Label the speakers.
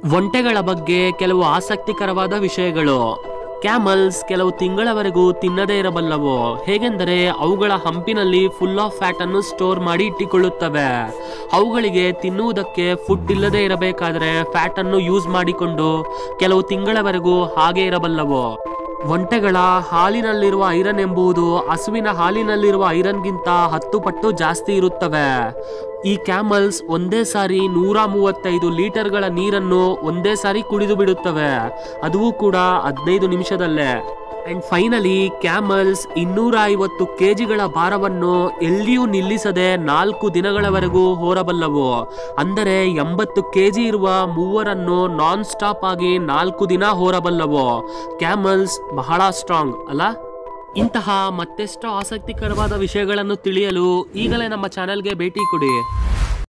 Speaker 1: ಒಂಟೆಗಳ ಬಗ್ಗೆ ಕೆಲವು ಆಸಕ್ತಿಕರವಾದ ವಿಷಯಗಳು ಕ್ಯಾಮಲ್ಸ್ ಕೆಲವು ತಿಂಗಳವರೆಗೂ ತಿನ್ನದೇ ಇರಬಲ್ಲವು ಹೇಗೆಂದರೆ ಅವುಗಳ ಹಂಪಿನಲ್ಲಿ ಫುಲ್ ಆಫ್ ಫ್ಯಾಟ್ ಅನ್ನು ಸ್ಟೋರ್ ಮಾಡಿ ಇಟ್ಟುಕೊಳ್ಳುತ್ತವೆ ಅವುಗಳಿಗೆ ತಿನ್ನುವುದಕ್ಕೆ ಫುಡ್ ಇಲ್ಲದೆ ಇರಬೇಕಾದ್ರೆ ಫ್ಯಾಟ್ ಅನ್ನು ಯೂಸ್ ಮಾಡಿಕೊಂಡು ಕೆಲವು ತಿಂಗಳವರೆಗೂ ಹಾಗೆ ಇರಬಲ್ಲವು ಒಂಟೆಗಳ ಹಾಲಿನಲ್ಲಿರುವ ಐರನ್ ಎಂಬುದು ಹಸುವಿನ ಹಾಲಿನಲ್ಲಿರುವ ಐರನ್ಗಿಂತ ಹತ್ತು ಪಟ್ಟು ಜಾಸ್ತಿ ಇರುತ್ತವೆ ಈ ಕ್ಯಾಮಲ್ಸ್ ಒಂದೇ ಸಾರಿ ನೂರ ಮೂವತ್ತೈದು ಲೀಟರ್ಗಳ ನೀರನ್ನು ಒಂದೇ ಸಾರಿ ಕುಡಿದು ಬಿಡುತ್ತವೆ ಅದೂ ಕೂಡ ಹದಿನೈದು ನಿಮಿಷದಲ್ಲೇ ಅಂಡ್ ಫೈನಲಿ ಕ್ಯಾಮಲ್ಸ್ ಇನ್ನೂರ ಐವತ್ತು ಕೆಜಿಗಳ ಭಾರವನ್ನು ಎಲ್ಲಿಯೂ ನಿಲ್ಲಿಸದೆ ನಾಲ್ಕು ದಿನಗಳವರೆಗೂ ಹೋರಬಲ್ಲವು ಅಂದರೆ ಎಂಬತ್ತು ಕೆಜಿ ಇರುವ ಮೂವರನ್ನು ನಾನ್ ಸ್ಟಾಪ್ ಆಗಿ ನಾಲ್ಕು ದಿನ ಹೋರಬಲ್ಲವು ಕ್ಯಾಮಲ್ಸ್ ಬಹಳ ಸ್ಟ್ರಾಂಗ್ ಅಲ್ಲ ಇಂತಹ ಮತ್ತೆಷ್ಟು ಆಸಕ್ತಿಕರವಾದ ವಿಷಯಗಳನ್ನು ತಿಳಿಯಲು ಈಗಲೇ ನಮ್ಮ ಚಾನೆಲ್ಗೆ ಭೇಟಿ ಕೊಡಿ